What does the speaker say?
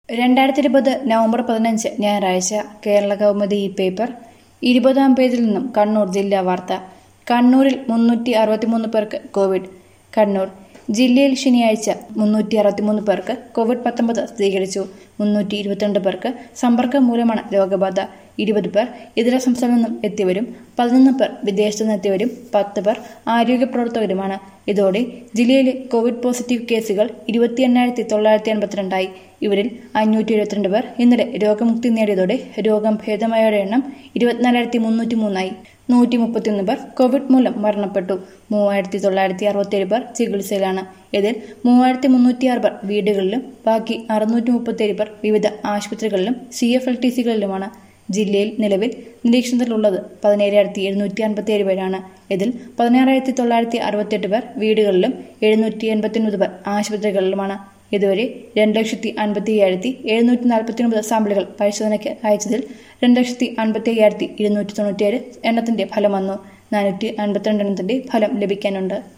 രണ്ടായിരത്തി ഇരുപത് നവംബർ പതിനഞ്ച് ഞായറാഴ്ച കേരള കൗമുദി ഈ പേപ്പർ ഇരുപതാം പേജിൽ നിന്നും കണ്ണൂർ ജില്ലാ വാർത്ത കണ്ണൂരിൽ മുന്നൂറ്റി അറുപത്തിമൂന്ന് പേർക്ക് കോവിഡ് കണ്ണൂർ ജില്ലയിൽ ശനിയാഴ്ച മുന്നൂറ്റി അറുപത്തിമൂന്ന് പേർക്ക് കോവിഡ് പത്തൊമ്പത് സ്ഥിരീകരിച്ചു മുന്നൂറ്റി ഇരുപത്തിരണ്ട് പേർക്ക് സമ്പർക്കം മൂലമാണ് രോഗബാധ ഇരുപത് പേർ ഇതര സംസ്ഥാനങ്ങളിൽ നിന്നും എത്തിയവരും പതിനൊന്ന് പേർ വിദേശത്തു നിന്നെത്തിയവരും പത്ത് പേർ ആരോഗ്യ പ്രവർത്തകരുമാണ് ഇതോടെ ജില്ലയിലെ കോവിഡ് പോസിറ്റീവ് കേസുകൾ ഇരുപത്തി എണ്ണായിരത്തി തൊള്ളായിരത്തി എൺപത്തിരണ്ടായി ഇവരിൽ അഞ്ഞൂറ്റി എഴുപത്തിരണ്ട് പേർ ഇന്നലെ രോഗമുക്തി നേടിയതോടെ രോഗം ഭേദമായവരുടെ എണ്ണം ഇരുപത്തിനാലായിരത്തി മുന്നൂറ്റി മൂന്നായി നൂറ്റി മുപ്പത്തിയൊന്ന് പേർ കോവിഡ് മൂലം മരണപ്പെട്ടു മൂവായിരത്തി തൊള്ളായിരത്തി അറുപത്തിയേഴ് പേർ ചികിത്സയിലാണ് ഇതിൽ മൂവായിരത്തി മുന്നൂറ്റിയാറ് പേർ വീടുകളിലും ബാക്കി അറുന്നൂറ്റി മുപ്പത്തിയേഴ് പേർ വിവിധ ആശുപത്രികളിലും സി എഫ് എൽ ടി സികളിലുമാണ് ജില്ലയിൽ നിലവിൽ നിരീക്ഷണത്തിലുള്ളത് പതിനേഴായിരത്തി എഴുന്നൂറ്റി അൻപത്തിയേഴ് പേരാണ് ഇതിൽ പതിനാറായിരത്തി തൊള്ളായിരത്തി അറുപത്തിയെട്ട് പേർ വീടുകളിലും എഴുന്നൂറ്റി എൺപത്തിയൊൻപത് പേർ ആശുപത്രികളിലുമാണ് ഇതുവരെ രണ്ട് ലക്ഷത്തി അൻപത്തി അയ്യായിരത്തി എഴുന്നൂറ്റി നാൽപ്പത്തി ഒൻപത് സാമ്പിളുകൾ പരിശോധനയ്ക്ക് അയച്ചതിൽ രണ്ട് ലക്ഷത്തി അൻപത്തി അയ്യായിരത്തി ഇരുന്നൂറ്റി തൊണ്ണൂറ്റിയേഴ് എണ്ണത്തിന്റെ ഫലം വന്നു നാനൂറ്റി അൻപത്തിരണ്ട് എണ്ണത്തിന്റെ ഫലം ലഭിക്കാനുണ്ട്